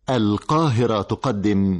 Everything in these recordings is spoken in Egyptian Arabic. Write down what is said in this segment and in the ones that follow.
القاهرة تقدم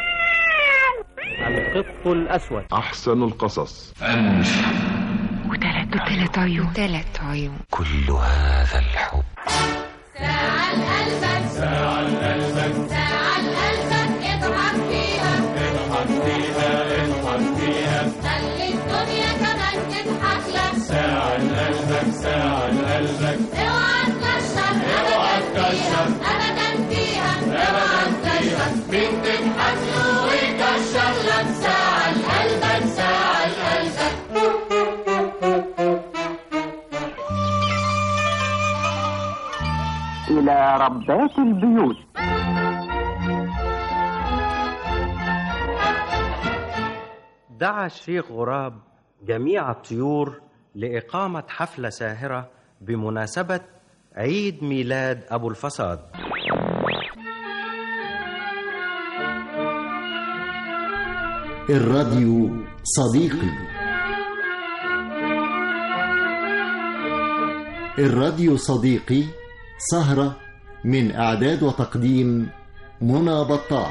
القط الأسود أحسن القصص وثلاث وثلاث عيون ثلاث عيون كل هذا الحب ساعة لقلبك ساعة لقلبك ساعة لقلبك اضحك فيها اضحك فيها اضحك فيها خلي الدنيا كمان تضحك لك ساعة لقلبك ساعة لقلبك اوعى تكشر اوعى تكشر ابدا فيها اوعى تكشر مين تضحك له ويكشر لك ساعة لقلبك ساعة لقلبك إلى ربات البيوت دعا الشيخ غراب جميع الطيور لإقامة حفلة ساهرة بمناسبة عيد ميلاد أبو الفساد الراديو صديقي الراديو صديقي سهرة من إعداد وتقديم منى بطاح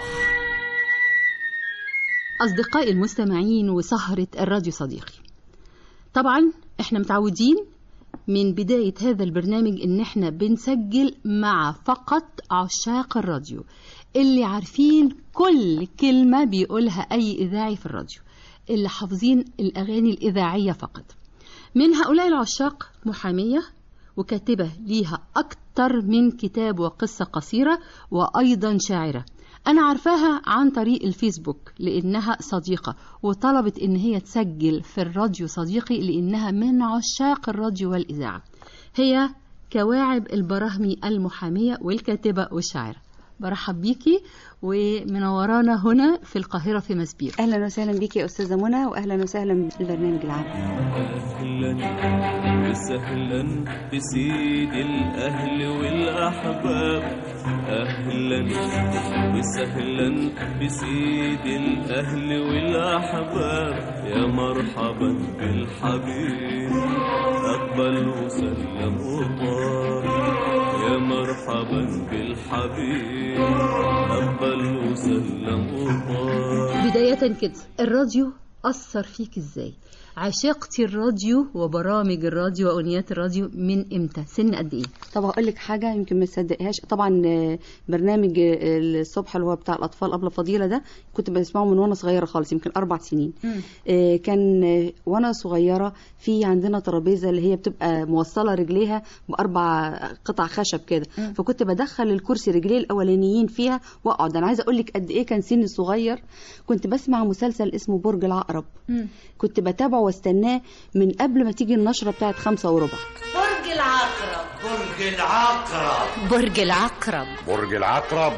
أصدقائي المستمعين وسهرة الراديو صديقي طبعا احنا متعودين من بداية هذا البرنامج ان احنا بنسجل مع فقط عشاق الراديو اللي عارفين كل كلمة بيقولها أي إذاعي في الراديو اللي حافظين الأغاني الإذاعية فقط من هؤلاء العشاق محامية وكاتبة ليها أكتر من كتاب وقصة قصيرة وأيضا شاعرة أنا عارفاها عن طريق الفيسبوك لأنها صديقة وطلبت إن هي تسجل في الراديو صديقي لأنها من عشاق الراديو والإذاعة هي كواعب البراهمي المحامية والكاتبة والشاعرة برحب بيكي ومنورانا هنا في القاهرة في مسبير اهلا وسهلا بيك يا استاذه منى واهلا وسهلا بالبرنامج العام أهلا وسهلا بسيد الأهل والأحباب أهلا وسهلا بسيد الأهل والأحباب يا مرحبا بالحبيب أقبل وسلم وطار يا مرحبا بالحبيب أقبل وسلم وطار بداية كده الراديو أثر فيك إزاي عشقتي الراديو وبرامج الراديو وأغنيات الراديو من إمتى سن قد إيه طب هقول لك حاجه يمكن ما تصدقهاش طبعا آه، برنامج آه، الصبح اللي هو بتاع الاطفال قبل فضيله ده كنت بسمعه من وانا صغيره خالص يمكن اربع سنين آه، كان آه، وانا صغيره في عندنا ترابيزه اللي هي بتبقى موصله رجليها باربع قطع خشب كده فكنت بدخل الكرسي رجليه الاولانيين فيها واقعد انا عايزه اقول لك قد ايه كان سني صغير كنت بسمع مسلسل اسمه برج العقرب كنت بتابعه واستناه من قبل ما تيجي النشره بتاعت خمسة وربع برج العقرب برج العقرب برج العقرب برج العقرب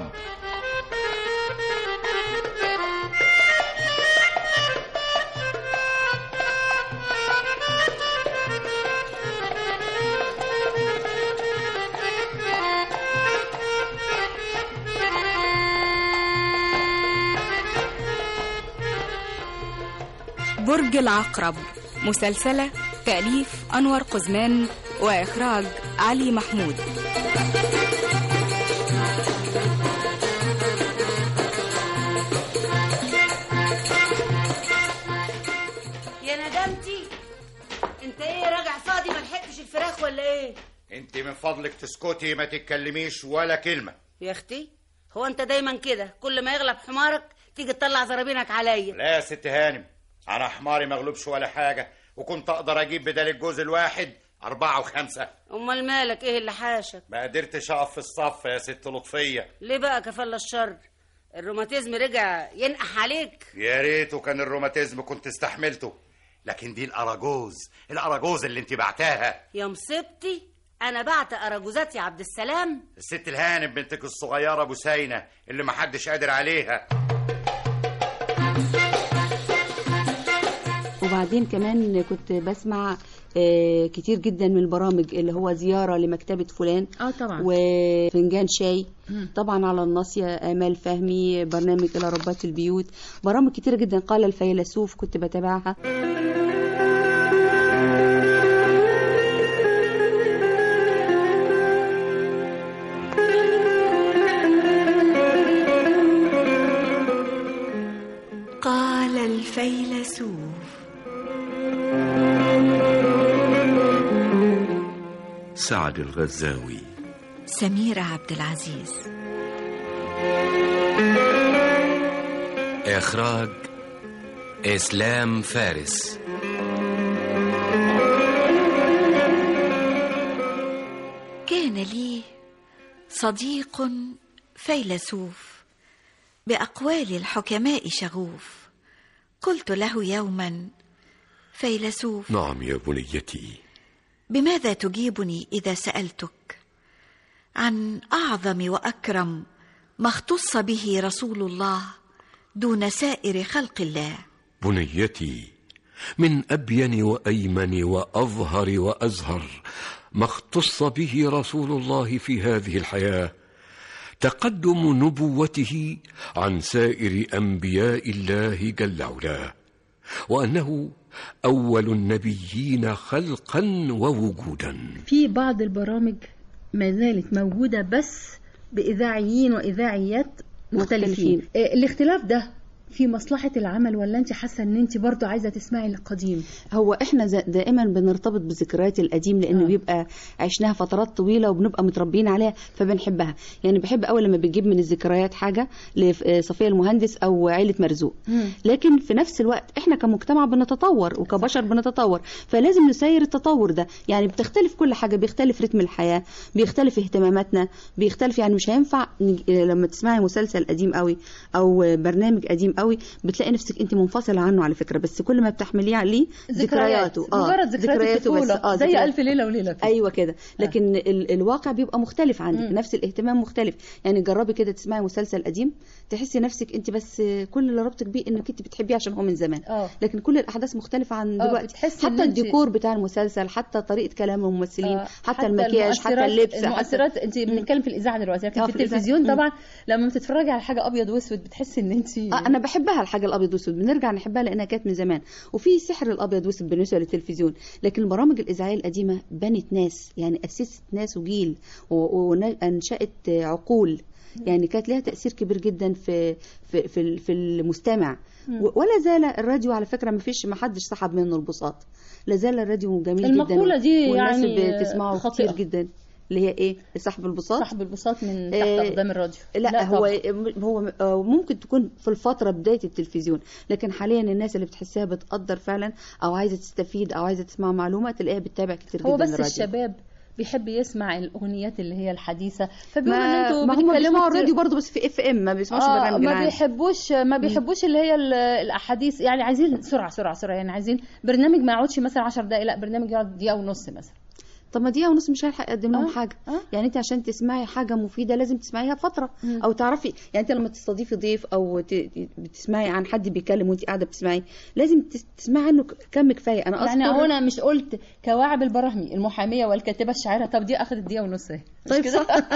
برج العقرب مسلسلة تأليف أنور قزمان وإخراج علي محمود يا ندمتي انت ايه راجع فاضي ما لحقتش الفراخ ولا ايه انت من فضلك تسكتي ما تتكلميش ولا كلمة يا اختي هو انت دايما كده كل ما يغلب حمارك تيجي تطلع زرابينك عليا لا يا ست هانم انا حماري مغلوبش ولا حاجة وكنت اقدر اجيب بدل الجوز الواحد أربعة وخمسة امال مالك ايه اللي حاشك ما قدرتش اقف في الصف يا ست لطفية ليه بقى كفل الشر الروماتيزم رجع ينقح عليك يا ريته كان الروماتيزم كنت استحملته لكن دي الأراجوز الأراجوز اللي انت بعتاها يا مصيبتي انا بعت اراجوزات يا عبد السلام الست الهانم بنتك الصغيرة بوسينة اللي محدش قادر عليها وبعدين كمان كنت بسمع آه، كتير جدا من البرامج اللي هو زيارة لمكتبة فلان اه طبعا وفنجان شاي مم. طبعا على الناصية آمال فهمي برنامج إلى ربات البيوت برامج كتيرة جدا قال الفيلسوف كنت بتابعها فيلسوف سعد الغزاوي سميرة عبد العزيز إخراج إسلام فارس كان لي صديق فيلسوف باقوال الحكماء شغوف قلت له يوما فيلسوف نعم يا بنيتي بماذا تجيبني اذا سالتك عن اعظم واكرم ما اختص به رسول الله دون سائر خلق الله بنيتي من أبين وأيمن وأظهر وأزهر ما اختص به رسول الله في هذه الحياة تقدم نبوته عن سائر أنبياء الله جل علاه وأنه أول النبيين خلقا ووجودا في بعض البرامج ما زالت موجودة بس بإذاعيين وإذاعيات مختلفين مختلفين. آه، الاختلاف ده في مصلحة العمل ولا انت حاسة ان انت برضو عايزة تسمعي القديم هو احنا ز- دائما بنرتبط بذكريات القديم لانه آه. بيبقى عشناها فترات طويله وبنبقى متربيين عليها فبنحبها يعني بحب اول لما بتجيب من الذكريات حاجه لصفيه المهندس او عيله مرزوق لكن في نفس الوقت احنا كمجتمع بنتطور وكبشر بنتطور فلازم نسير التطور ده يعني بتختلف كل حاجه بيختلف رتم الحياه بيختلف اهتماماتنا بيختلف يعني مش هينفع نج- لما تسمعي مسلسل قديم قوي او برنامج قديم قوي بتلاقي نفسك انت منفصله عنه على فكره بس كل ما بتحمليه عليه ذكرياته مجرد ذكريات الطفولة زي ذكريات. ألف ليلة وليلة كده. ايوه كده لكن ال الواقع بيبقى مختلف عندك مم. نفس الاهتمام مختلف يعني جربي كده تسمعي مسلسل قديم تحسي نفسك انت بس كل اللي ربطك بيه انك انت بتحبيه عشان هو من زمان اه لكن كل الاحداث مختلفه عن آه، دلوقتي بتحسي إن حتى أنت- الديكور بتاع المسلسل حتى طريقه كلام الممثلين آه، حتى, المكياج حتى المؤثرات- اللبس حتى المؤثرات انت بنتكلم في الاذاعه دلوقتي لكن آه، في في الإذاعة. التلفزيون مم. طبعا لما بتتفرجي على حاجه ابيض واسود بتحسي ان انت آه انا بحبها الحاجه الابيض والاسود بنرجع نحبها لانها كانت من زمان وفي سحر الابيض والاسود بالنسبه للتلفزيون لكن البرامج الاذاعيه القديمه بنت ناس يعني اسست ناس وجيل و- وانشات عقول يعني كانت لها تاثير كبير جدا في في في, في المستمع مم. و- ولا زال الراديو على فكره ما فيش ما حدش سحب منه البساط لا زال الراديو جميل جدا المقولة دي والناس يعني بتسمعه خطيئة. كتير جدا اللي هي ايه سحب البساط سحب البساط من تحت آه، اقدام الراديو لا, لا هو طبعا. هو آه، ممكن تكون في الفتره بدايه التلفزيون لكن حاليا الناس اللي بتحسها بتقدر فعلا او عايزه تستفيد او عايزه تسمع معلومه تلاقيها بتتابع كتير هو جدا بس الراديو. الشباب بيحب يسمع الاغنيات اللي هي الحديثه فبيقولوا ان ما, انتوا ما هم بتتكلموا بيسمعوا كتير- الراديو برضه بس في اف ام ما بيسمعوش آه البرنامج ما العام. بيحبوش ما بيحبوش اللي هي ال- الاحاديث يعني عايزين سرعه سرعه سرعه يعني عايزين برنامج ما يقعدش مثلا 10 دقائق لا برنامج يقعد دقيقه ونص مثلا طب ما دقيقه ونص مش هيلحق يقدم لهم آه، حاجه آه. يعني انت عشان تسمعي حاجه مفيده لازم تسمعيها فتره مم. او تعرفي يعني انت لما تستضيفي ضيف او ت- بتسمعي عن حد بيتكلم وانت قاعده بتسمعي لازم تس- تسمعي عنه كم كفايه انا يعني أذكر- هو انا مش قلت كواعب البراهمي المحاميه والكاتبه الشاعره طب دي اخذت دقيقه ونص اهي مش طيب كده؟ صح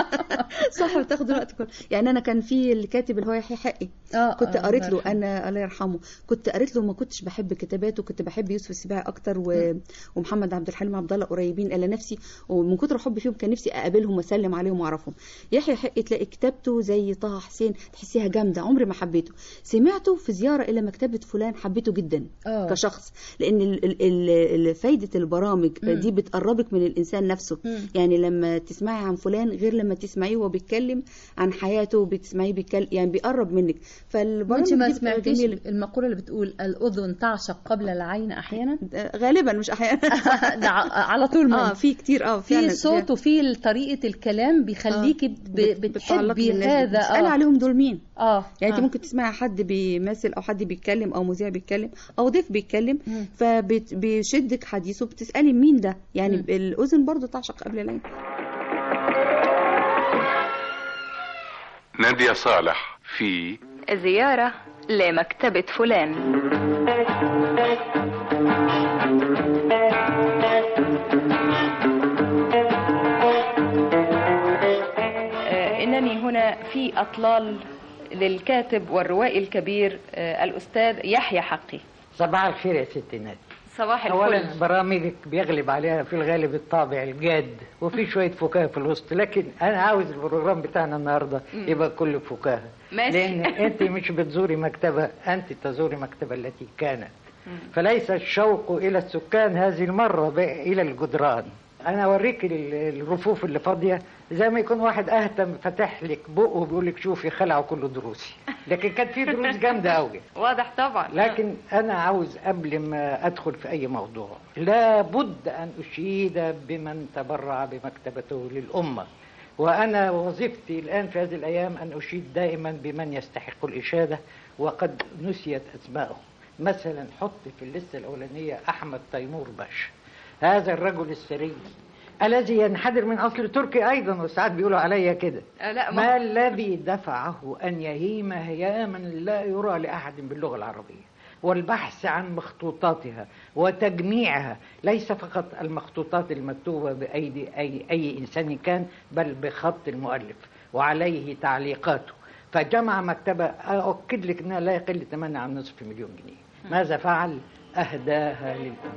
صح بتاخد الوقت كله يعني انا كان في الكاتب اللي هو يحيى حقي آه، كنت آه، قريت الله له انا الله يرحمه كنت قريت له ما كنتش بحب كتاباته كنت بحب يوسف السباعي اكتر و... ومحمد عبد الحليم عبد الله قريبين الى نفسي ومن كتر حبي فيهم كان نفسي اقابلهم واسلم عليهم واعرفهم يحيى حقي تلاقي كتابته زي طه حسين تحسيها جامده عمري ما حبيته سمعته في زياره الى مكتبه فلان حبيته جدا آه. كشخص لان ال... ال... ال... ال- فايده البرامج مم. دي بتقربك من الانسان نفسه مم. يعني لما تسمعي عن فلان غير لما تسمعيه وهو بيتكلم عن حياته وبتسمعيه بيتكلم يعني بيقرب منك فالبرامج وانت ما دي بتبقى سمعتيش جميله المقوله اللي بتقول الاذن تعشق قبل العين احيانا غالبا مش احيانا ده ع- على طول ما اه في كتير اه في فعلا صوت وفي طريقه الكلام بيخليكي ب- بتتعلقي بتحبي بالناس هذا بتسألي عليهم دول مين اه يعني انت آه. ممكن تسمعي حد بيمثل او حد بيتكلم او مذيع بيتكلم او ضيف بيتكلم مم. فبيشدك حديثه بتسالي مين ده يعني مم. الاذن برضو تعشق قبل العين نادية صالح في زيارة لمكتبة فلان آه، إنني هنا في أطلال للكاتب والروائي الكبير آه، الأستاذ يحيى حقي صباح الخير يا ست نادي صباح الفل اولا برامجك بيغلب عليها في الغالب الطابع الجاد وفي شويه فكاهه في الوسط لكن انا عاوز البروجرام بتاعنا النهارده مم. يبقى كله فكاهه ماشي. لان انت مش بتزوري مكتبه انت تزوري مكتبه التي كانت فليس الشوق الى السكان هذه المره بقى الى الجدران انا اوريك ال- الرفوف اللي فاضيه زي ما يكون واحد اهتم فتح لك بقه وبيقول لك شوفي خلعوا كله دروسي لكن كانت في دروس جامده قوي واضح طبعا لكن أنا عاوز قبل ما أدخل في أي موضوع لابد أن أشيد بمن تبرع بمكتبته للأمة وأنا وظيفتي الآن في هذه الأيام أن أشيد دائما بمن يستحق الإشادة وقد نسيت أسمائهم مثلا حط في الليستة الأولانية أحمد تيمور باشا هذا الرجل الثري الذي ينحدر من أصل تركي أيضا وساعات بيقولوا عليا كده آه، لا ما ما الذي دفعه أن يهيم هياما لا يرى لأحد باللغة العربية والبحث عن مخطوطاتها وتجميعها ليس فقط المخطوطات المكتوبة بأيدي أي, أي إنسان كان بل بخط المؤلف وعليه تعليقاته فجمع مكتبة أؤكد لك أنها لا يقل ثمنها عن نصف مليون جنيه ماذا فعل؟ أهداها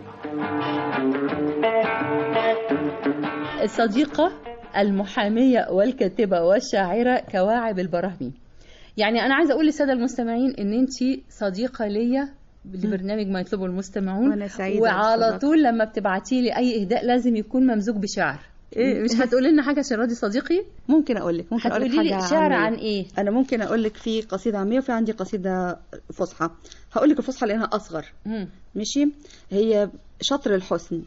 للأمة الصديقة المحامية والكاتبة والشاعرة كواعب البراهمي يعني أنا عايزة أقول للسادة المستمعين إن أنت صديقة ليا لبرنامج ما يطلبه المستمعون وأنا سعيدة وعلى بالصداقة. طول لما بتبعتي لي أي إهداء لازم يكون ممزوج بشعر إيه مش هتقولي لنا حاجة عشان راضي صديقي ممكن اقول لك ممكن اقول لك هتقولي حاجه لي شعر عامية. عن إيه انا ممكن اقول لك في قصيده عاميه وفي عندي قصيده فصحى هقول لك الفصحى لانها اصغر مم. ماشي هي شطر الحسن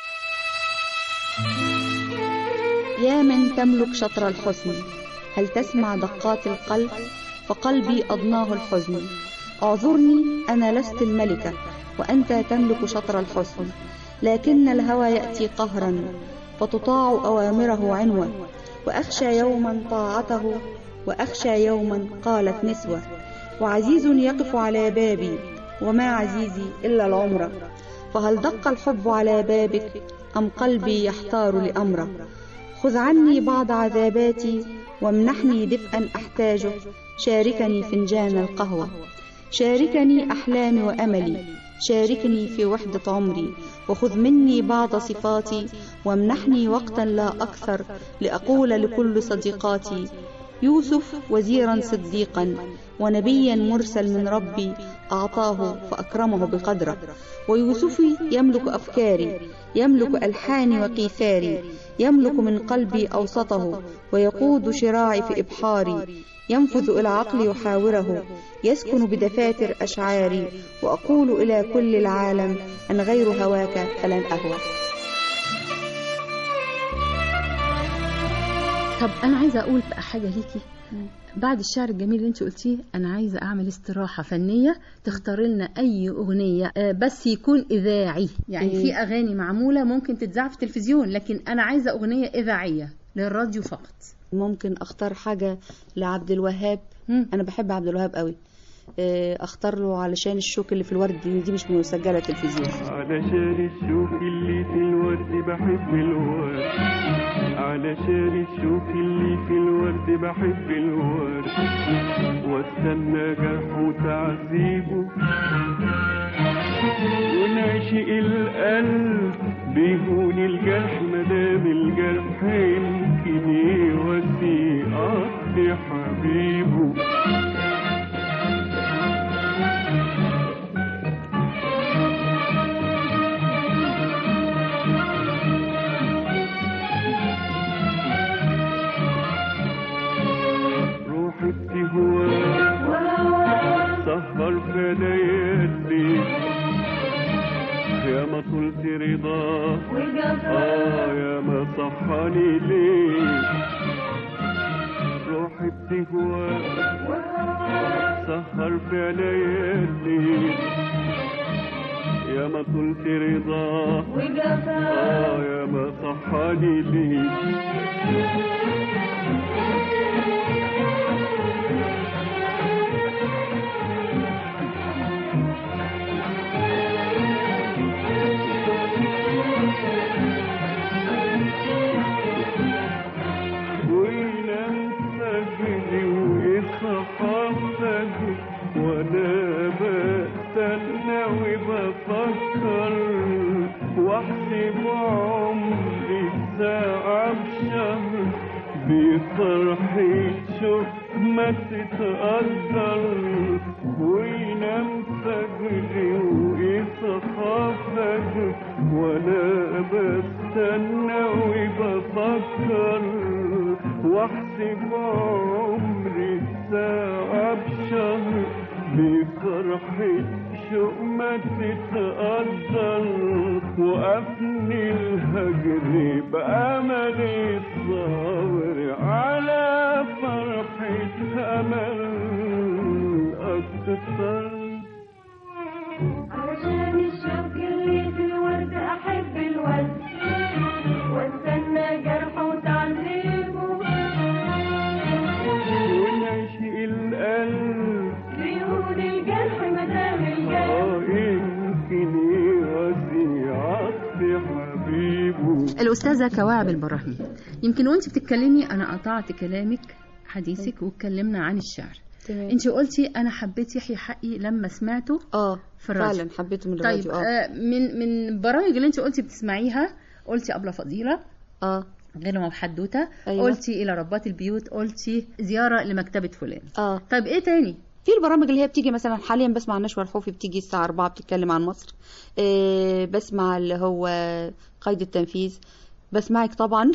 يا من تملك شطر الحسن هل تسمع دقات القلب فقلبي أضناه الحزن اعذرني أنا لست الملكة وأنت تملك شطر الحسن لكن الهوى يأتي قهرا فتطاع أوامره عنوة وأخشى يوما طاعته وأخشى يوما قالت نسوة وعزيز يقف على بابي وما عزيزي إلا العمر فهل دق الحب على بابك أم قلبي يحتار لأمره خذ عني بعض عذاباتي وامنحني دفئا أحتاجه شاركني فنجان القهوة شاركني أحلامي وأملي شاركني في وحدة عمري وخذ مني بعض صفاتي وامنحني وقتا لا أكثر لأقول لكل صديقاتي يوسف وزيرا صديقا ونبيا مرسل من ربي أعطاه فأكرمه بقدره ويوسف يملك أفكاري يملك ألحاني وقيثاري يملك من قلبي أوسطه ويقود شراعي في إبحاري ينفذ إلى عقلي يحاوره يسكن بدفاتر أشعاري وأقول إلى كل العالم أن غير هواك فلن أهوى طب انا عايزه اقول بقى حاجه ليكي بعد الشعر الجميل اللي انت قلتيه انا عايزه اعمل استراحه فنيه تختار لنا اي اغنيه آه، بس يكون اذاعي يعني مم. في اغاني معموله ممكن تتذاع في التلفزيون لكن انا عايزه اغنيه اذاعيه للراديو فقط ممكن أختار حاجة لعبد الوهاب أنا بحب عبد الوهاب قوي آه، أختار له علشان الشوك اللي في الورد دي دي مش مسجلة تلفزيون علشان الشوك اللي في الورد بحب الورد علشان الشوك اللي في الورد بحب الورد واستنى جرحه وتعذيبه ونعشق القلب بيهون الجرح مدام الجرح يمكن يودي قصد حبيبه روحي بتهواك سهر في ليالي يا ما طلت رضاك اه يا ما صحاني ليك روحي بتهواك سهر في ليالي يا ما طلت رضاك اه يا ما صحاني ليك وينام فجري ويصحى فجري وانا بستنى وبفكر واحسب عمري ساعة بشهر بفرحة شوف ما تتقدر وينام فجري ويصحى فجر وانا بستنى وبفكر واحسب عمري ساعة بشهر بفرحة شوق ما تتقدر وقفني الهجر بأمل الصبر على فرحة أمل أكتر علشان الشوق اللي في الورد احب الورد واستنى جرحه وتعذيبه ونعشق القلب بيقول الجرح مدام الجرح اه يمكن يغذي عطف حبيبه الأستاذة كواعب البراهيم يمكن وانت بتتكلمي أنا قطعت كلامك حديثك واتكلمنا عن الشعر تمام. انت قلتي انا حبيت يحيى حقي لما سمعته اه في الراديو فعلا حبيته من طيب الراديو اه آه من من البرامج اللي انت قلتي بتسمعيها قلتي أبلة فضيلة اه غنوة وحدوتة أيوة. قلتي إلى ربات البيوت قلتي زيارة لمكتبة فلان اه طيب ايه تاني في البرامج اللي هي بتيجي مثلا حاليا بسمع نشوى الحوفي بتيجي الساعة 4 بتتكلم عن مصر إيه بسمع اللي هو قيد التنفيذ بسمعك طبعا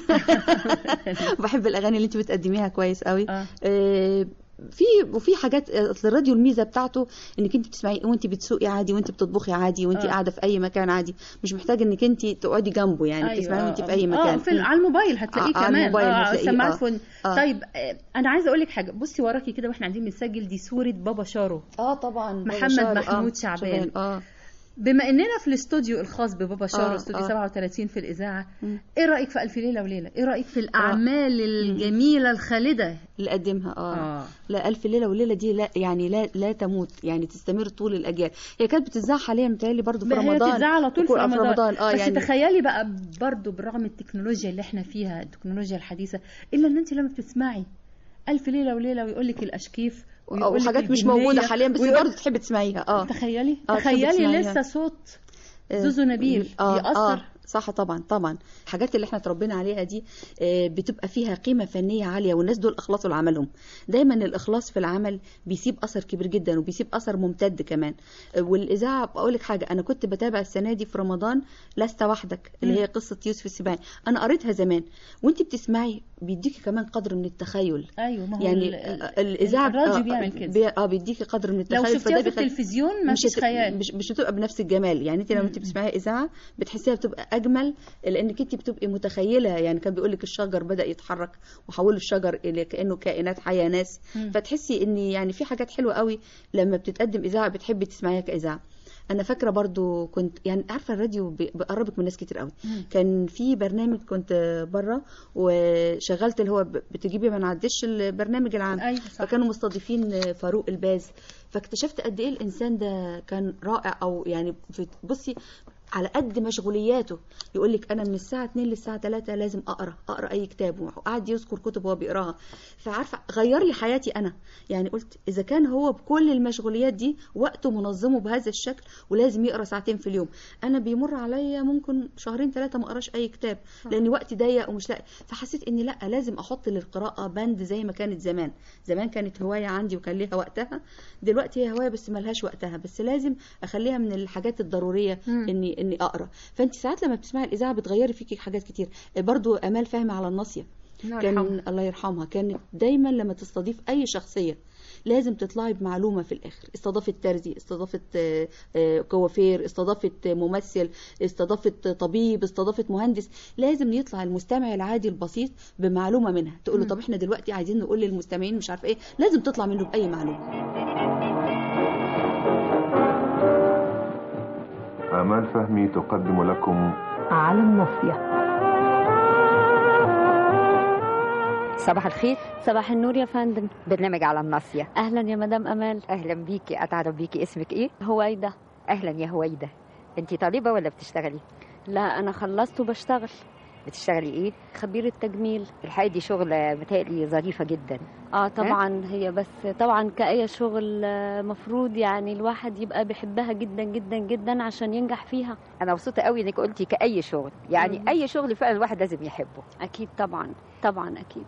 بحب الاغاني اللي انت بتقدميها كويس قوي آه. إيه في وفي حاجات اصل الراديو الميزه بتاعته انك انت بتسمعي وانت بتسوقي عادي وانت بتطبخي عادي وانت آه. قاعده في اي مكان عادي مش محتاجه انك انت تقعدي جنبه يعني أيوة، بتسمعي وانت آه، في اي آه. مكان اه في على الموبايل هتلاقيه آه، على كمان الموبايل اه هتلاقيه، سماعات آه. فون آه. طيب آه، انا عايزه اقول لك حاجه بصي وراكي كده واحنا قاعدين بنسجل دي صوره بابا شارو اه طبعا بابا محمد شارو، آه، محمود شعبان اه بما اننا في الاستوديو الخاص ببابا شارو آه، استوديو آه. 37 في الاذاعه مم. ايه رايك في الف ليله وليله ايه رايك في الاعمال الجميله الخالده اللي قدمها اه, آه. لا الف ليله وليله دي لا يعني لا لا تموت يعني تستمر طول الاجيال هي كانت بتذاع حاليا متهيألي برضه في بقى هي رمضان بتتذاع على طول في وكل- رمضان, اه بس يعني تخيلي بقى برضو بالرغم من التكنولوجيا اللي احنا فيها التكنولوجيا الحديثه الا ان انت لما بتسمعي الف ليله وليله ويقول لك الاشكيف ويقول لك وحاجات مش الجنية، موجوده حاليا بس ويقول- برضه تحب تسمعيها اه تخيلي آه، تحب تخيلي تسمعيها. لسه صوت آه، زوزو نبيل آه يأثر آه صح طبعا طبعا الحاجات اللي احنا اتربينا عليها دي آه، بتبقى فيها قيمه فنيه عاليه والناس دول اخلصوا لعملهم دايما الاخلاص في العمل بيسيب اثر كبير جدا وبيسيب اثر ممتد كمان آه، والاذاعه بقول لك حاجه انا كنت بتابع السنه دي في رمضان لست وحدك اللي مم. هي قصه يوسف السباعي انا قريتها زمان وانت بتسمعي بيديكي كمان قدر من التخيل ايوه ما هو يعني ال- ال- الاذاعه الراديو آه، بيعمل كده. بي- اه بيديكي قدر من لو التخيل شفتيها فده في بيخلي- التلفزيون ما مش فيش هت- خيال مش مش هتبقى بنفس الجمال يعني انت لما انت بتسمعيها اذاعه بتحسيها بتبقى اجمل لانك انت بتبقي متخيله يعني كان بيقول لك الشجر بدا يتحرك وحولوا الشجر الى كانه كائنات حيه ناس مم. فتحسي ان يعني في حاجات حلوه قوي لما بتتقدم اذاعه بتحبي تسمعيها كاذاعه انا فاكره برضو كنت يعني عارفه الراديو بي- بيقربك من ناس كتير قوي مم. كان في برنامج كنت بره وشغلت اللي هو ب- بتجيبي ما نعديش البرنامج العام أيوة صح. فكانوا مستضيفين فاروق الباز فاكتشفت قد ايه الانسان ده كان رائع او يعني في- بصي على قد مشغولياته يقول لك انا من الساعه 2 للساعه 3 لازم اقرا اقرا اي كتاب وقعد يذكر كتب وهو بيقراها فعارفه غير لي حياتي انا يعني قلت اذا كان هو بكل المشغوليات دي وقته منظمه بهذا الشكل ولازم يقرا ساعتين في اليوم انا بيمر عليا ممكن شهرين ثلاثه ما اقراش اي كتاب لان وقتي ضيق ومش لاقي فحسيت اني لا لازم احط للقراءه بند زي ما كانت زمان زمان كانت هوايه عندي وكان ليها وقتها دلوقتي هي هوايه بس ملهاش وقتها بس لازم اخليها من الحاجات الضروريه مم. اني اني اقرا فانت ساعات لما بتسمعي الاذاعه بتغيري فيكي حاجات كتير برضو امال فهمي على الناصيه الله كان يرحمها. الله يرحمها كانت دايما لما تستضيف اي شخصيه لازم تطلعي بمعلومه في الاخر استضافت ترزي استضافت آه، آه، كوافير استضافت ممثل استضافت طبيب استضافت مهندس لازم يطلع المستمع العادي البسيط بمعلومه منها تقول له مم. طب احنا دلوقتي عايزين نقول للمستمعين مش عارفه ايه لازم تطلع منه باي معلومه آمال فهمي تقدم لكم على الناصية صباح الخير صباح النور يا فندم برنامج على الناصية اهلا يا مدام امال أهلا بيكي أتعرف بيكي اسمك إيه؟ هويدا أهلا يا هويدا أنت طالبة ولا بتشتغلي؟ لا انا خلصت وبشتغل بتشتغلي ايه خبيرة تجميل الحقيقه دي شغله متهيألي ظريفه جدا اه طبعا هي بس طبعا كأي شغل آه، مفروض يعني الواحد يبقى بيحبها جدا جدا جدا عشان ينجح فيها انا مبسوطه قوي انك قلتي كاي شغل يعني مم. اي شغل فعلا الواحد لازم يحبه اكيد طبعا طبعا اكيد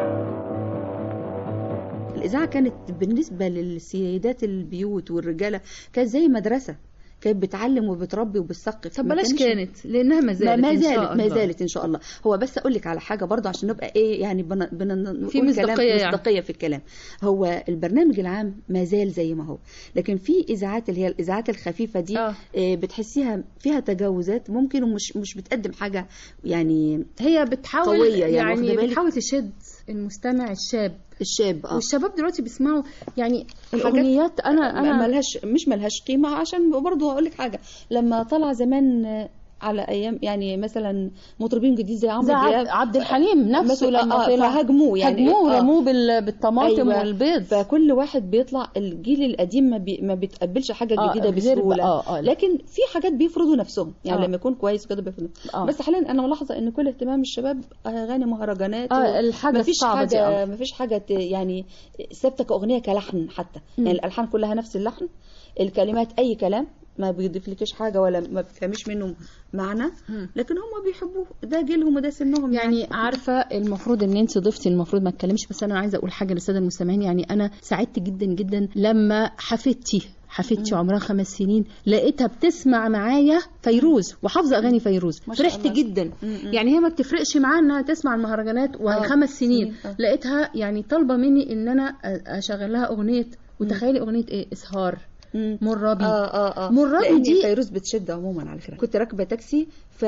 الإذاعة كانت بالنسبة للسيدات البيوت والرجالة كانت زي مدرسة كانت بتعلم وبتربي وبتثقف طب ما بلاش كانش- كانت لانها ما زالت ما إن شاء زالت ما الله. زالت ان شاء الله هو بس اقول لك على حاجه برضه عشان نبقى ايه يعني بن بن في نقول مصداقية كلام يعني. مصداقيه في الكلام هو البرنامج العام ما زال زي ما هو لكن في اذاعات اللي هي الاذاعات الخفيفه دي آه. بتحسيها فيها تجاوزات ممكن ومش مش بتقدم حاجه يعني هي بتحاول قويه يعني, يعني, واخدة بالك؟ بتحاول تشد المستمع الشاب الشاب اه والشباب دلوقتي بيسمعوا يعني حاجات الاغنيات انا انا ملهاش مش ملهاش قيمه عشان برضه هقول لك حاجه لما طلع زمان آه، على ايام يعني مثلا مطربين جديد زي عمرو زي عبد- دياب عبد الحليم نفسه مثلا لما آه، طلع فهاجموه يعني هاجموه آه. رموه بال- بالطماطم أيوة. والبيض فكل واحد بيطلع الجيل القديم ما, بي ما بيتقبلش حاجه آه، جديده غير بقى- بسهوله آه، آه. لكن في حاجات بيفرضوا نفسهم يعني آه. لما يكون كويس كده بيفرضوا آه. بس حاليا انا ملاحظه ان كل اهتمام الشباب اغاني مهرجانات آه، الحاجة مفيش الصعبة دي، حاجه آه. مفيش حاجه ت- يعني ثابته كاغنيه كلحن حتى مم. يعني الالحان كلها نفس اللحن الكلمات اي كلام ما بيضيفلكيش حاجه ولا ما بتفهميش منه معنى لكن هم بيحبوه ده جيلهم وده سنهم يعني عارفه المفروض ان انت ضيفتي المفروض ما اتكلمش بس انا عايزه اقول حاجه للساده المستمعين يعني انا سعدت جدا جدا لما حفيدتي حفيدتي عمرها خمس سنين لقيتها بتسمع معايا فيروز وحافظه اغاني فيروز ما شاء فرحت الله. جدا مم. يعني هي ما بتفرقش معاها انها تسمع المهرجانات وهي آه، خمس سنين سنين، آه. لقيتها يعني طالبه مني ان انا أ- اشغل لها اغنيه وتخيلي اغنيه ايه اسهار مرابي اه اه اه مرابي لأن دي فيروز بتشد عموما على فكره كنت راكبه تاكسي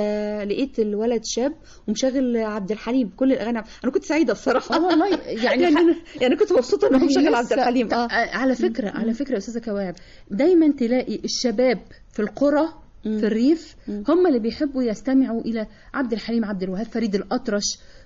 فلقيت الولد شاب ومشغل عبد الحليم كل الاغاني عبد- انا كنت سعيده بصراحه اه والله يعني يعني, ح- أنا يعني كنت مبسوطه ان هو مشغل عبد لسه- الحليم اه على فكره على فكره يا استاذه كواعب دايما تلاقي الشباب في القرى في الريف هم اللي بيحبوا يستمعوا الى عبد الحليم عبد الوهاب فريد الاطرش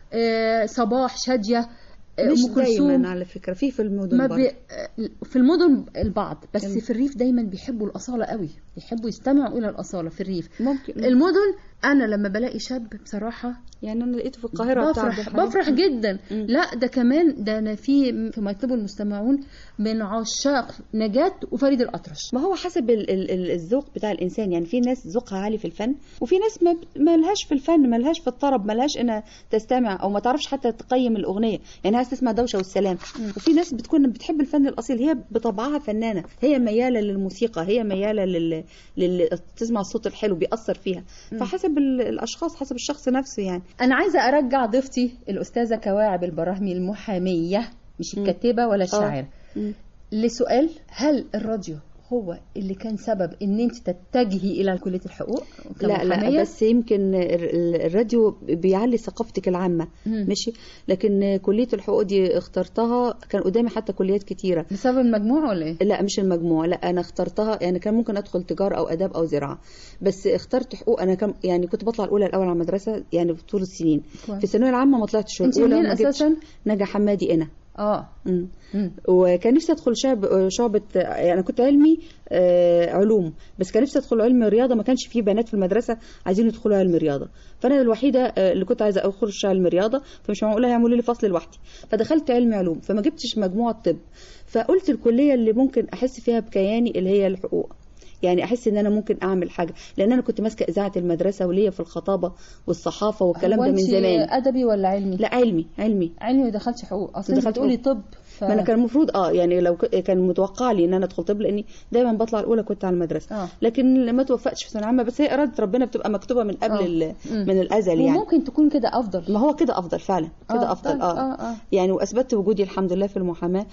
آه، صباح شاديه آه، مش ام كلثوم دايما على فكره في في المدن ما برضه. بي... في المدن البعض بس مم. في الريف دايما بيحبوا الاصاله قوي بيحبوا يستمعوا الى الاصاله في الريف ممكن المدن انا لما بلاقي شاب بصراحه يعني انا لقيته في القاهره بتاع عبد بفرح الحليم. بفرح جدا لا ده كمان ده انا في في يطلبه المستمعون من عشاق نجاة وفريد الاطرش ما هو حسب ال- ال- ال- الذوق بتاع الانسان يعني في ناس ذوقها عالي في الفن وفي ناس ما بت- ما لهاش في الفن ما لهاش في الطرب ما لهاش انها تستمع او ما تعرفش حتى تقيم الاغنيه يعني عايز تسمع دوشه والسلام وفي ناس بتكون بتحب الفن الاصيل هي بطبعها فنانه هي مياله للموسيقى هي مياله لل, لل... تسمع الصوت الحلو بيأثر فيها مم. فحسب ال- الاشخاص حسب الشخص نفسه يعني انا عايزه ارجع ضيفتي الاستاذه كواعب البراهمي المحاميه مش الكاتبه ولا الشاعره مم. لسؤال هل الراديو هو اللي كان سبب ان انت تتجهي الى كليه الحقوق لا لا كمحامية؟ بس يمكن ال- ال- الراديو بيعلي ثقافتك العامة مم. ماشي لكن كلية الحقوق دي اخترتها كان قدامي حتى كليات كتيرة بسبب المجموع ولا ايه؟ لا مش المجموع لا انا اخترتها يعني كان ممكن ادخل تجارة او اداب او زراعة بس اخترت حقوق انا كم يعني كنت بطلع الاولى الاول على المدرسة يعني طول السنين كويس. في الثانوية العامة ما طلعتش انت الاولى منين وما جبتش أساساً؟ نجا حمادي انا اه مم. مم. وكان نفسي ادخل شعب شعبة يعني انا كنت علمي آه، علوم بس كان نفسي ادخل علم رياضه ما كانش فيه بنات في المدرسه عايزين يدخلوا علم رياضه فانا الوحيده آه، اللي كنت عايزه اخش علم رياضه فمش معقوله هيعملوا لي فصل لوحدي فدخلت علم علوم فما جبتش مجموعه طب فقلت الكليه اللي ممكن احس فيها بكياني اللي هي الحقوق يعني احس ان انا ممكن اعمل حاجه لان انا كنت ماسكه اذاعه المدرسه وليا في الخطابه والصحافه والكلام هو ده من أنت زمان ادبي ولا علمي؟ لا علمي علمي علمي ما دخلتش حقوق اصل انت دخلت بتقولي حقوق. طب ف... ما انا كان المفروض اه يعني لو ك- كان متوقع لي ان انا ادخل طب لاني دايما بطلع الاولى كنت على المدرسه آه. لكن ما توفقتش في ثانويه عامه بس هي اراده ربنا بتبقى مكتوبه من قبل آه. ال- مم. من الازل يعني وممكن تكون كده افضل ما هو كده افضل فعلا كده آه، افضل طيب، اه, آه، آه. يعني واثبتت وجودي الحمد لله في المحاماه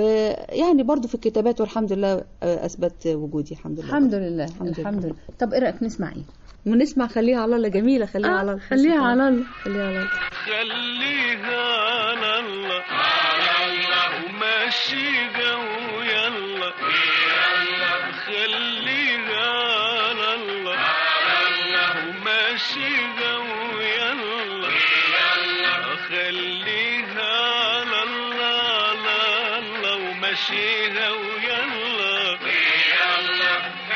ويعني برضو في الكتابات والحمد لله آه، اثبت وجودي الحمد لله الحمد لله الحمد الحمد لله طب ايه رايك نسمع ايه؟ ونسمع خليها على الله جميله خليها آه، على الله خليها على الله خليها على الله خليها على الله على الله ومشيها ويلا خليها على الله على الله ومشيها ويلا خليها على الله على الله ومشيها ويلا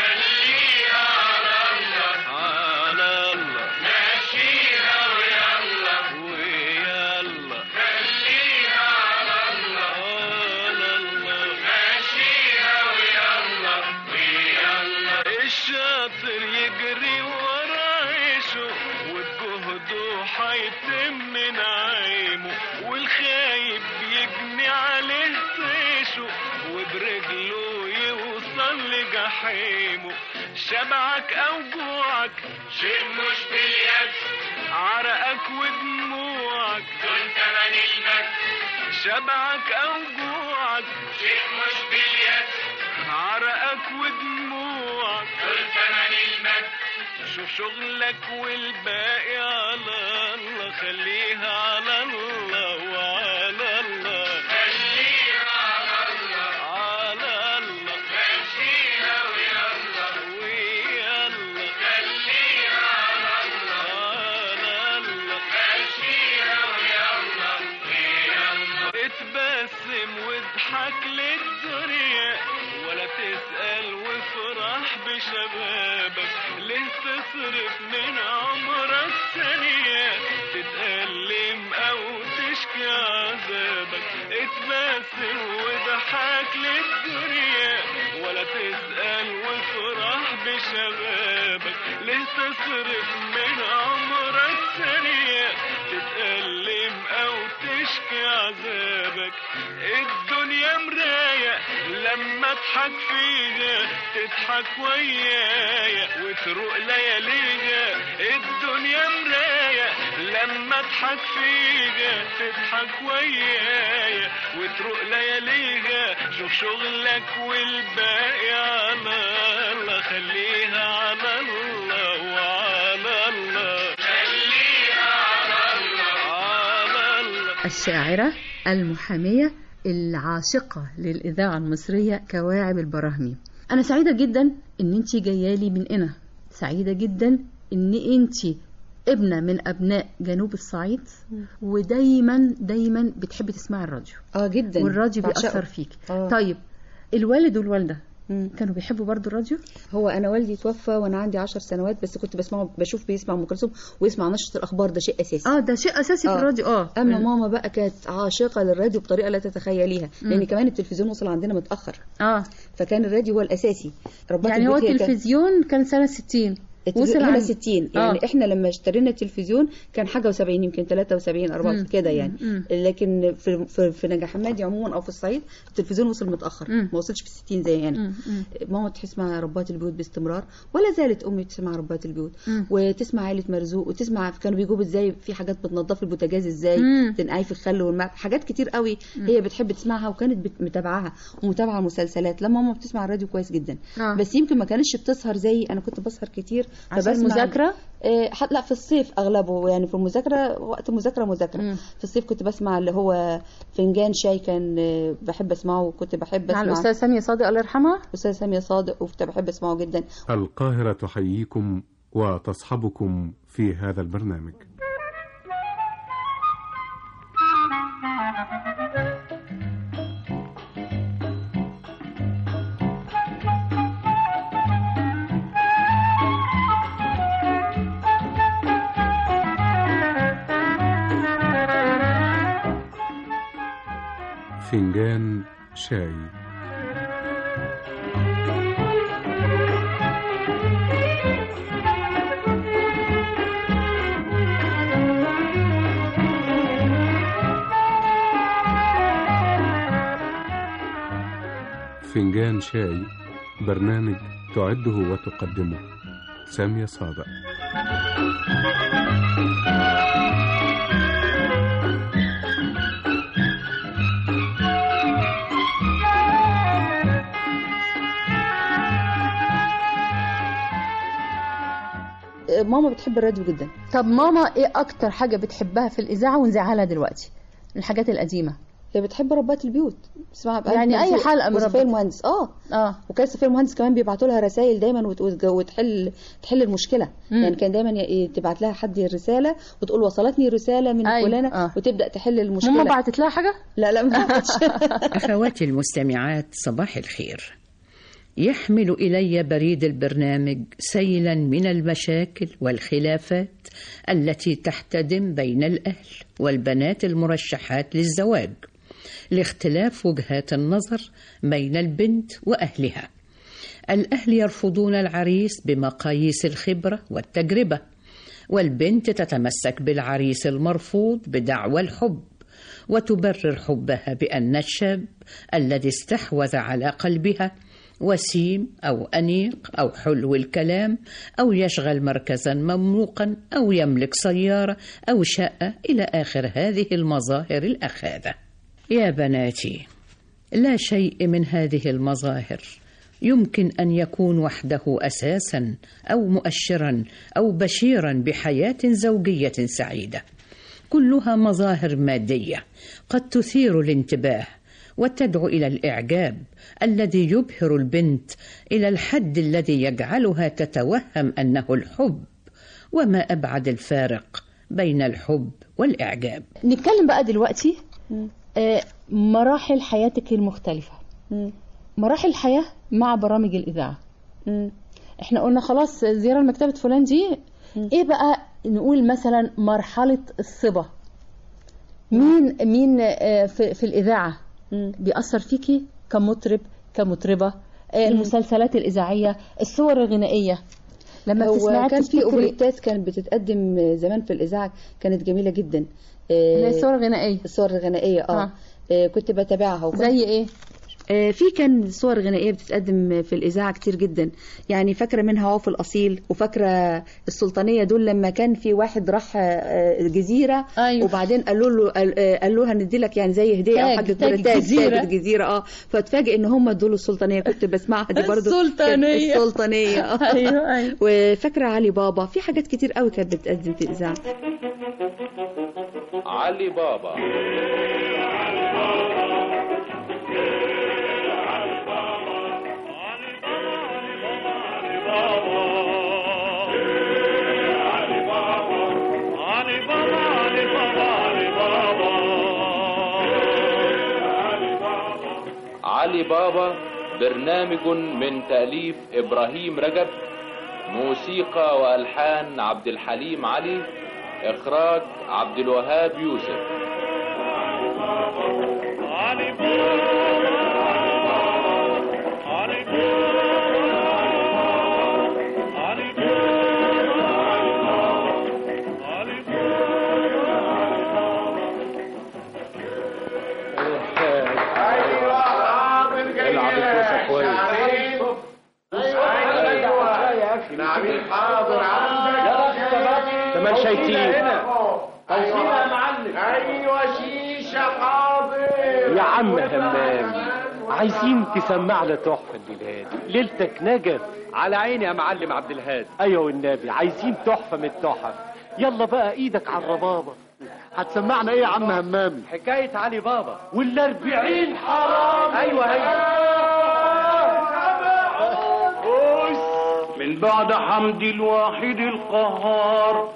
خليها على الله على الله مشيها ويلا خلوه يوصل لجحيمه شبعك او جوعك شيء مش باليد عرقك ودموعك دول تمن المجد شبعك او جوعك شيء مش باليد عرقك ودموعك دول تمن المجد شوف شغلك والباقي على الله خليها على الله وعلى الله خليها على الله على الله مشيها ويلا ويلا خليها على الله على الله مشيها ويلا ويلا اتبسم واضحك للدنيا ولا تسأل وافرح بشبابك ليه تصرف من عمرك ثانية تتألم أو تشكي عذابك اتبسم واضحك للدنيا ولا تسأل وافرح بشبابك ليه تصرف من عمرك ثانية تتألم أو تشكي عذابك الدنيا مراية لما اضحك فيها تضحك ويايا وتروق لياليها الدنيا مراية لما اضحك فيها تضحك ويايا وتروق لياليها شوف شغلك والباقي على الله خليها على الله وعلى الله خليها على الله على الله الشاعرة المحامية العاشقة للإذاعة المصرية كواعب البراهمي أنا سعيدة جدا إن أنت جاية لي من هنا سعيدة جدا إن أنت ابنة من أبناء جنوب الصعيد ودايما دايما بتحبي تسمعي الراديو اه جدا والراديو بعشقه. بيأثر فيك آه. طيب الوالد والوالدة كانوا بيحبوا برضو الراديو هو انا والدي توفى وانا عندي عشر سنوات بس كنت بسمعه بشوف بيسمع ام كلثوم ويسمع نشره الاخبار ده شيء اساسي اه ده شيء اساسي في الراديو اه اما ال- ماما بقى كانت عاشقه للراديو بطريقه لا تتخيليها مم. لان كمان التلفزيون وصل عندنا متاخر اه فكان الراديو هو الاساسي ربات يعني هو البيت هي كانت- التلفزيون كان سنة 60 وصل هنا عند- 60 يعني آه. احنا لما اشترينا التلفزيون كان حاجه و70 يمكن 73 4 مم. كده يعني مم. لكن في في, في نجا حمادي عموما او في الصعيد التلفزيون وصل متاخر مم. ما وصلش في 60 زي يعني مم. مم. ماما تسمع ربات البيوت باستمرار ولا زالت امي تسمع ربات البيوت مم. وتسمع عائله مرزوق وتسمع كانوا بيجيبوا ازاي في حاجات بتنضف البوتاجاز ازاي مم. تنقعي في الخل والماء حاجات كتير قوي هي بتحب تسمعها وكانت بت- متابعاها ومتابعه مسلسلات لما ماما بتسمع الراديو كويس جدا آه. بس يمكن ما كانتش بتسهر زي انا كنت بسهر كتير عشان المذاكرة؟ آه، حت- لا في الصيف اغلبه يعني في المذاكره وقت المذاكره مذاكره في الصيف كنت بسمع اللي هو فنجان شاي كان آه، بحب اسمعه وكنت بحب مع اسمع الأستاذ سامية صادق الله يرحمها استاذ ساميه صادق وكنت بحب اسمعه جدا القاهرة تحييكم وتصحبكم في هذا البرنامج فنجان شاي فنجان شاي برنامج تعده وتقدمه سامية صادق آه، ماما بتحب الراديو جدا طب ماما ايه اكتر حاجة بتحبها في الإذاعة ونزعها لها دلوقتي الحاجات القديمة هي بتحب ربات البيوت بتسمعها بقلب يعني أي مرزوق حلقة من وسفير ربات- المهندس اه اه وكان سفير المهندس كمان بيبعتوا لها رسائل دايما وت- وت- وتحل تحل المشكله مم. يعني كان دايما ي- تبعت لها حد رساله وتقول وصلتني رساله من أيوة، فلانه آه. وتبدا تحل المشكله ماما بعتت لها حاجة؟ لا لا ما بعتش أخواتي المستمعات صباح الخير يحمل إلي بريد البرنامج سيلا من المشاكل والخلافات التي تحتدم بين الأهل والبنات المرشحات للزواج لاختلاف وجهات النظر بين البنت وأهلها الأهل يرفضون العريس بمقاييس الخبرة والتجربة والبنت تتمسك بالعريس المرفوض بدعوى الحب وتبرر حبها بأن الشاب الذي استحوذ على قلبها وسيم أو أنيق أو حلو الكلام أو يشغل مركزا مملوقا أو يملك سيارة أو شقة إلى آخر هذه المظاهر الأخاذة يا بناتي لا شيء من هذه المظاهر يمكن ان يكون وحده اساسا او مؤشرا او بشيرا بحياه زوجيه سعيده كلها مظاهر ماديه قد تثير الانتباه وتدعو الى الاعجاب الذي يبهر البنت الى الحد الذي يجعلها تتوهم انه الحب وما ابعد الفارق بين الحب والاعجاب نتكلم بقى دلوقتي آه، مراحل حياتك المختلفة مراحل الحياة مع برامج الإذاعة احنا قلنا خلاص زيارة لمكتبة فلان دي ايه بقى نقول مثلا مرحلة الصبا مين مين آه، في, في الإذاعة بيأثر فيكي كمطرب كمطربة آه، المسلسلات الإذاعية الصور الغنائية لما هو بتسمعي كان في بتفتكري- اوبريتات كانت بتتقدم زمان في الاذاعه كانت جميله جدا آه، اللي هي الصور الغنائية الصور الغنائيه اه, آه. آه. كنت بتابعها وكنت زي ايه آه، في كان صور غنائيه بتتقدم في الاذاعه كتير جدا يعني فاكره منها عوف الاصيل وفاكره السلطانيه دول لما كان في واحد راح آه، جزيره أيوة. وبعدين قالوا له قال- آه، قالوا له هندي لك يعني زي هديه او تاج- حاجه تاج كده، الجزيرة. تاج الجزيره اه فاتفاجئ ان هم دول السلطانيه كنت بسمعها دي برضو كانت السلطانية. السلطانيه آه. أيوة، أيوة. وفاكره علي بابا في حاجات كتير قوي كانت بتتقدم في الاذاعه علي بابا علي بابا برنامج من تأليف إبراهيم رجب موسيقى وألحان عبد الحليم علي إخراج عبد الوهاب يوسف العب الكوسه كويس نعمل حاضر كمان شايتين عايزين يا معلم ايوه شيشه حاضر يا عم همام عايزين تسمعنا تحفه الليله دي ليلتك نجف على عيني يا معلم عبد الهادي ايوه والنبي عايزين تحفه من التحف يلا بقى ايدك على الربابه هتسمعنا ايه يا عم همام حكايه علي بابا والاربعين حرام ايوه ايوه من بعد حمد الواحد القهار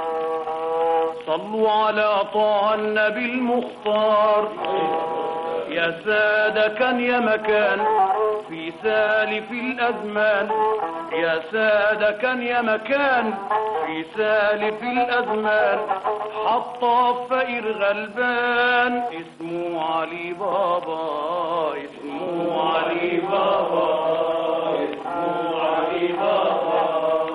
صلوا على طه النبي المختار يا سادة كان يا مكان في سالف الأزمان يا سادة كان يا مكان في سالف الأزمان حطى فقير غلبان اسمه علي بابا اسمه علي بابا اسمه علي بابا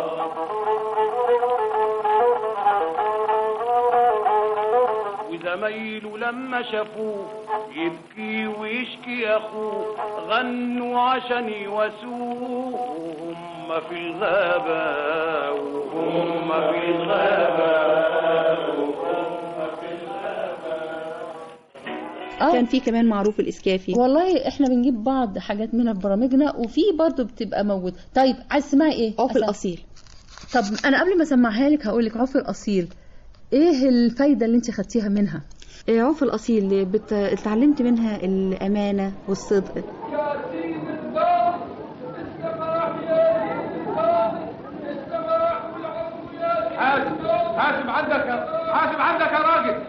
وزمايله لما شافوه يبكي ويشكي اخوه غنوا عشان يواسوه وهم في الغابة وهم في الغابة وهم في الغابة كان في كمان معروف الاسكافي والله احنا بنجيب بعض حاجات منها في برامجنا وفي برضه بتبقى موجود طيب عايز تسمعي ايه عوف أسمع. الاصيل طب انا قبل ما اسمعها لك هقول لك عوف الاصيل ايه الفايده اللي انت خدتيها منها آه، عوف الاصيل بت... اتعلمت منها الامانه والصدق حاسب حاسب عندك حاسب عندك يا راجل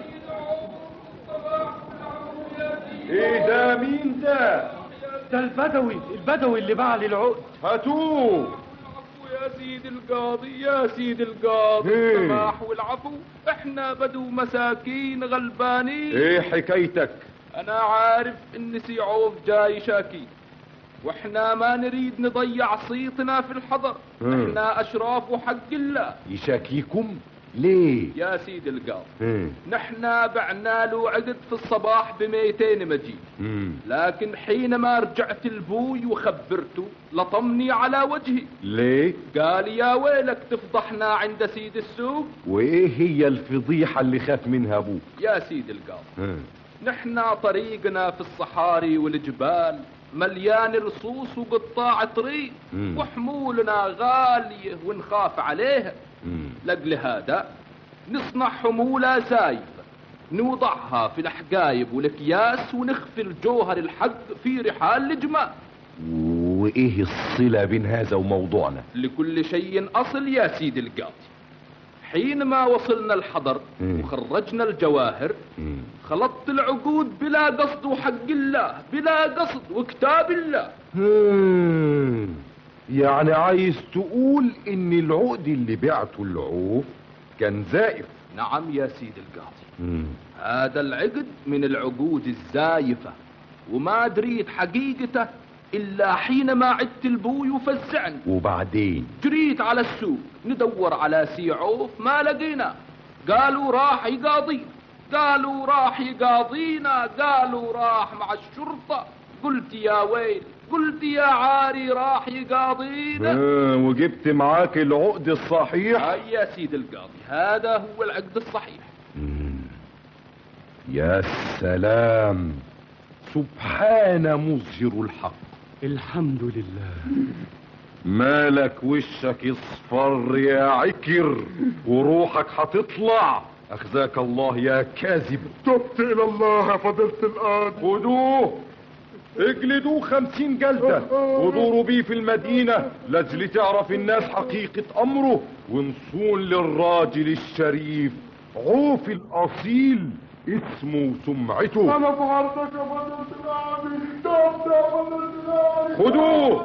ايه ده مين ده ده البدوي البدوي اللي باع لي العقد هاتوه يا سيد القاضي يا سيد القاضي إيه؟ السماح والعفو احنا بدو مساكين غلبانين ايه حكايتك انا عارف ان سيعوف جاي شاكي واحنا ما نريد نضيع صيتنا في الحضر مم. احنا اشراف حق الله يشاكيكم ليه يا سيدي القاضي ايه نحن بعنا له عقد في الصباح ب 200 مجيء مم. لكن حينما رجعت لبوي وخبرته لطمني على وجهي ليه قال يا ويلك تفضحنا عند سيد السوق وايه هي الفضيحة اللي خاف منها ابوك يا سيدي القاضي ها. نحن طريقنا في الصحاري والجبال مليان رصوص وقطاع طريق مم. وحمولنا غالية ونخاف عليها مم. لأجل هذا نصنع حمولة زايفة نوضعها في الحقايب والأكياس ونخفي الجوهر الحق في رحال الجمال وايه الصلة بين هذا وموضوعنا لكل شيء أصل يا سيدي القاضي حينما وصلنا الحضر مم. وخرجنا الجواهر مم. خلطت العقود بلا قصد وحق الله بلا قصد وكتاب الله مم. يعني عايز تقول ان العقد اللي بعته العوف كان زائف نعم يا سيدي القاضي مم. هذا العقد من العقود الزايفة وما دريت حقيقته إلا حينما عدت البوي وفزعني وبعدين جريت على السوق ندور على سيعوف ما لقينا قالوا راح يقاضينا قالوا راح يقاضينا قالوا راح مع الشرطة قلت يا ويل قلت يا عاري راح يقاضينا آه وجبت معاك العقد الصحيح هاي يا سيد القاضي هذا هو العقد الصحيح يا سلام سبحان مظهر الحق الحمد لله مالك وشك اصفر يا عكر وروحك هتطلع اخزاك الله يا كاذب تبت الى الله يا فضيلة القاضي خدوه اجلدوه خمسين جلدة ودوروا بيه في المدينة لاجل تعرف الناس حقيقة امره ونصون للراجل الشريف عوف الاصيل اسمه وسمعته انا بغرتك يا فضيلة القاضي تبت يا فضيلة القاضي خدوه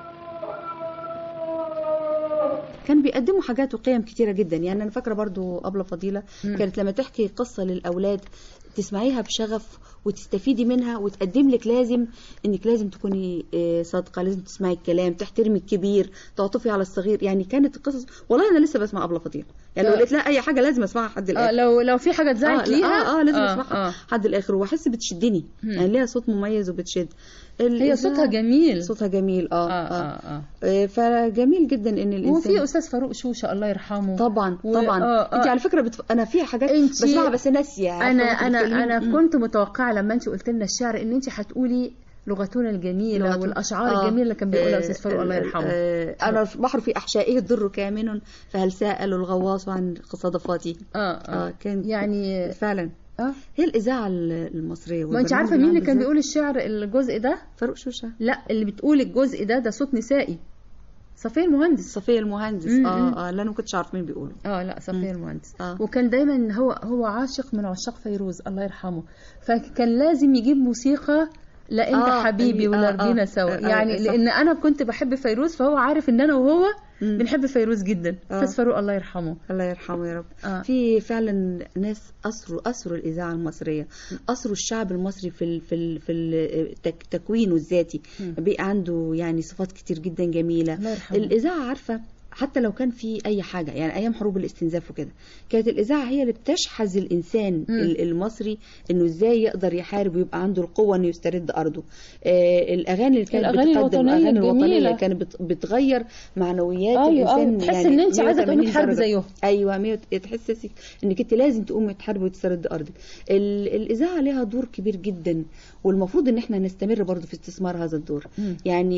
كان بيقدموا حاجات وقيم كتيرة جدا يعني أنا فاكرة برضو أبلة فضيلة مم. كانت لما تحكي قصة للأولاد تسمعيها بشغف وتستفيدي منها وتقدم لك لازم انك لازم تكوني آه، صادقه لازم تسمعي الكلام تحترمي الكبير تعطفي على الصغير يعني كانت القصص والله انا لسه بسمع ابله فضيله يعني لو آه. قلت لها اي حاجه لازم اسمعها لحد الاخر اه لو لو في حاجه تزعلك لا، ليها اه اه لازم آه، اسمعها آه. لحد الاخر واحس بتشدني مم. يعني ليها صوت مميز وبتشد هي الإذاعة- صوتها جميل صوتها جميل اه آه، اه, آه، آه. فجميل جدا ان الانسان وفي استاذ فاروق شوشه الله يرحمه طبعا و- طبعا آه، آه. انت على فكره بتف... انا فيها حاجات انتي- بسمعها بس ناسيه عارفة انا وانت انا بتتكلمي. انا مم. كنت متوقعه لما انت قلت لنا الشعر ان انت هتقولي لغتنا الجميله لغتنا. والاشعار آه. الجميله اللي كان بيقولها آه، استاذ فاروق الله آه، يرحمه آه، انا بحر في احشائه الضر كامن فهل سأل الغواص عن صدفاتي اه اه كان يعني فعلا اه هي الاذاعه المصريه ما انت والبرنامج عارفه مين اللي العام كان بالذات. بيقول الشعر الجزء ده فاروق شوشه لا اللي بتقول الجزء ده ده صوت نسائي صفيه المهندس صفيه المهندس مم، اه مم. اه لا انا ما كنتش عارف مين بيقوله اه لا صفيه المهندس آه. وكان دايما هو هو عاشق من عشاق فيروز الله يرحمه فكان لازم يجيب موسيقى لا انت آه، حبيبي آه، ولا آه، رضينا آه، سوا آه، يعني صح. لان انا كنت بحب فيروز فهو عارف ان انا وهو مم. بنحب فيروز جدا آه. استاذ فاروق الله يرحمه الله يرحمه يا رب آه. في فعلا ناس اسروا اسروا الاذاعه المصريه اسروا الشعب المصري في ال في ال في ال تك تكوينه الذاتي مم. بقى عنده يعني صفات كتير جدا جميله الله يرحمه. الاذاعه عارفه حتى لو كان في اي حاجه يعني ايام حروب الاستنزاف وكده كانت الاذاعه هي اللي بتشحذ الانسان مم. ال- المصري انه ازاي يقدر يحارب ويبقى عنده القوه انه يسترد ارضه آه الاغاني اللي كانت الأغاني بتقدم الوطنية الاغاني الوطنيه الجميلة. اللي كانت بت- بتغير معنويات أيوة، الانسان أيوة. تحس إن أنت عايزة تقومي 180 تحاربي درجة. زيهم. ايوه 100 تحسسك انك انت لازم تقومي تحاربي وتسترد ارضك ال- الاذاعه لها دور كبير جدا والمفروض ان احنا نستمر برضو في استثمار هذا الدور مم.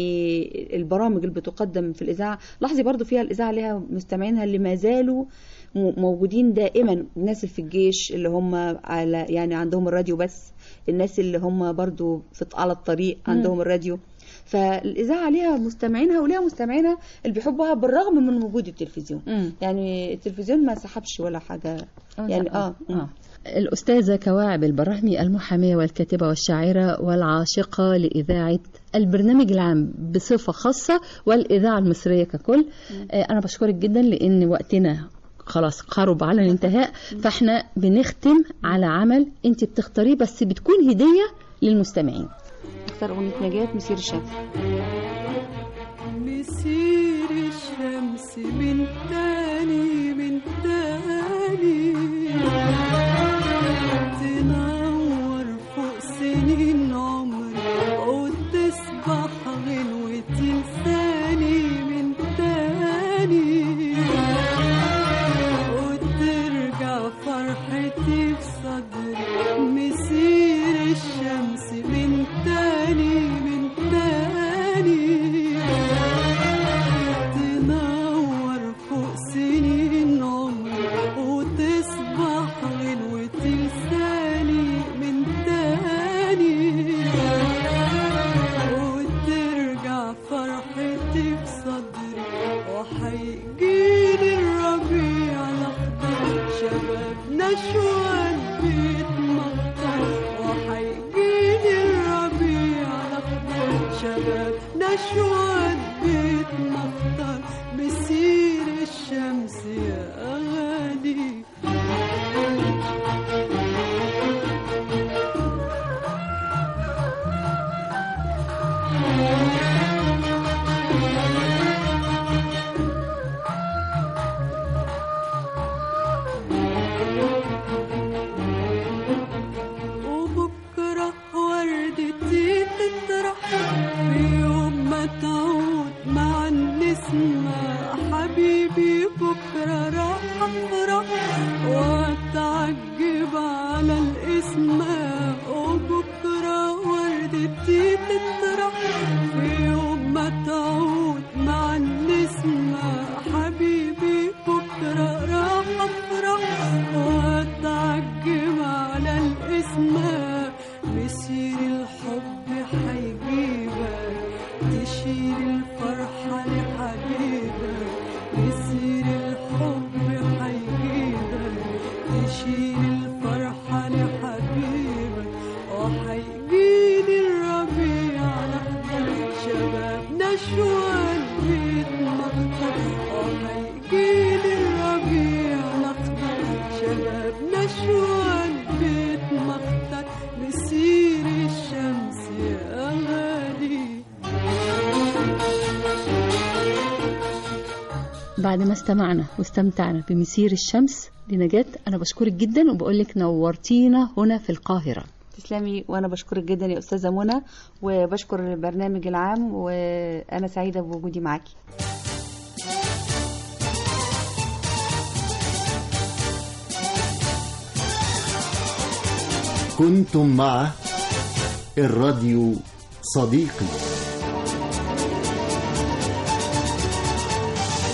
يعني البرامج اللي بتقدم في الاذاعه لاحظي برضو فيها الاذاعه لها مستمعينها اللي ما زالوا م- موجودين دائما الناس اللي في الجيش اللي هم على يعني عندهم الراديو بس الناس اللي هم برضو في على الطريق مم. عندهم الراديو فالاذاعه ليها مستمعينها وليها مستمعينها اللي بيحبوها بالرغم من وجود التلفزيون مم. يعني التلفزيون ما سحبش ولا حاجه يعني اه, آه. الأستاذة كواعب البراهمي المحامية والكاتبة والشاعرة والعاشقة لإذاعة البرنامج العام بصفة خاصة والإذاعة المصرية ككل آه، أنا بشكرك جدا لأن وقتنا خلاص قرب على الانتهاء فاحنا بنختم على عمل انت بتختاريه بس بتكون هدية للمستمعين اختار اغنيه نجاة مسير الشمس مسير الشمس من تاني من تاني تاني تنور فوق سنين عمري وتصبح غنوة لساني من تاني وترجع فرحتي في صدري وحيجيلي الربيع الأخضر شبابنا شوال بيت مطر وحيجيلي الربيع الأخضر شبابنا شوال بيت مطر مسير الشمس يا أغاني وبكرة وردتي تطرح في يوم ما تعود مع النسمة حبيبي بكرة راح أفرح وأتعجب على الاسمة وبكرة وردتي تطرح في يوم ما تعود مع النسمة حبيبي بكرة راح أفرح وأتعجب على الاسمة مسير الحب حيجيبك تشيل الفرحة لحبيبك مسير الحب حيجيبك تشيل الفرحة لحبيبك وحيجيلي الربيع الأخضر شبابنا شوال بيت مخطر وحيجيلي الربيع الأخضر شبابنا شوال بيت مخطر مسير الشمس يا غالي بعد ما استمعنا واستمتعنا بمسير الشمس لنجاة أنا بشكرك جدا وبقول لك نورتينا هنا في القاهرة تسلمي وانا بشكرك جدا يا استاذه منى وبشكر البرنامج العام وانا سعيده بوجودي معاكي كنتم مع الراديو صديقي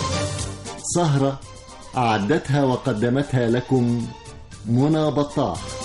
سهرة أعدتها وقدمتها لكم منى بطاح